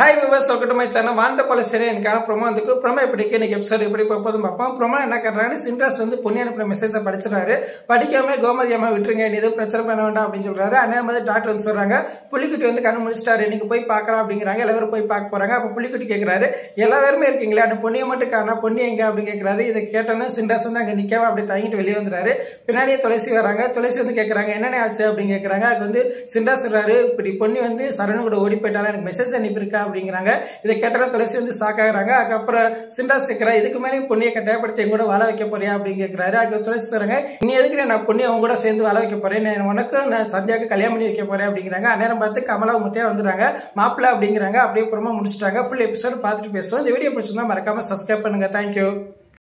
hi viewers welcome my channel வாழ்ந்த போல சரி எனக்கான ப்ரோமோ வந்துக்கு ப்ரோமோ எப்படி இருக்கு இன்னைக்கு எபிசோட் எப்படி போதும் பார்ப்போம் ப்ரோமோ என்ன கட்டுறாங்க சின்ராஸ் வந்து பொண்ணு அனுப்பின மெசேஜை படிச்சிடறாரு படிக்காம கோமதி அம்மா விட்டுருங்க நீ எதுவும் பிரச்சனை பண்ண வேண்டாம் அப்படின்னு சொல்றாரு அண்ணன் வந்து டாக்டர் வந்து சொல்றாங்க புள்ளிக்குட்டி வந்து கண்ணு முடிச்சிட்டாரு நீங்க போய் பார்க்கலாம் அப்படிங்கிறாங்க எல்லாரும் போய் பார்க்க போறாங்க அப்ப புள்ளிக்குட்டி கேட்கிறாரு எல்லா பேருமே இருக்கீங்களா அந்த பொண்ணியை மட்டும் காணா பொண்ணு எங்க அப்படின்னு கேட்கிறாரு இதை கேட்டோன்னே சின்ராஸ் வந்து அங்க நிக்காம அப்படி தங்கிட்டு வெளியே வந்துறாரு பின்னாடியே துளசி வராங்க துளசி வந்து கேட்கறாங்க என்னென்ன ஆச்சு அப்படின்னு கேட்கறாங்க அதுக்கு வந்து சின்ராஸ் சொல்றாரு இப்படி பொண்ணு வந்து சரணு கூட ஓடி போயிட்டாலும் எனக்கு மெசேஜ் அனுப்பியிருக்கா அப்படிங்கிறாங்க இதை கேட்டால துளசி வந்து சாக்காகிறாங்க அதுக்கப்புறம் சின்ராஸ் கேட்கிறா இதுக்கு மேலே பொண்ணியை கட்டாயப்படுத்தி என் கூட வாழ வைக்க போறியா அப்படின்னு கேட்கிறாரு அதுக்கு துளசி சொல்றாங்க நீ எதுக்கு நான் பொண்ணு அவங்க கூட சேர்ந்து வாழ வைக்க போறேன் நான் உனக்கு நான் சந்தியாவுக்கு கல்யாணம் பண்ணி வைக்க போறேன் அப்படிங்கிறாங்க அந்நேரம் பார்த்து கமலா முத்தையா வந்துடுறாங்க மாப்பிள்ள அப்படிங்கிறாங்க அப்படியே அப்புறமா முடிச்சிட்டாங்க ஃபுல் எபிசோட் பார்த்துட்டு பேசுவோம் இந்த வீடியோ பிடிச்சிருந்தா மறக்காம சப்ஸ்கிரைப் பண்ணுங்க தேங்க்யூ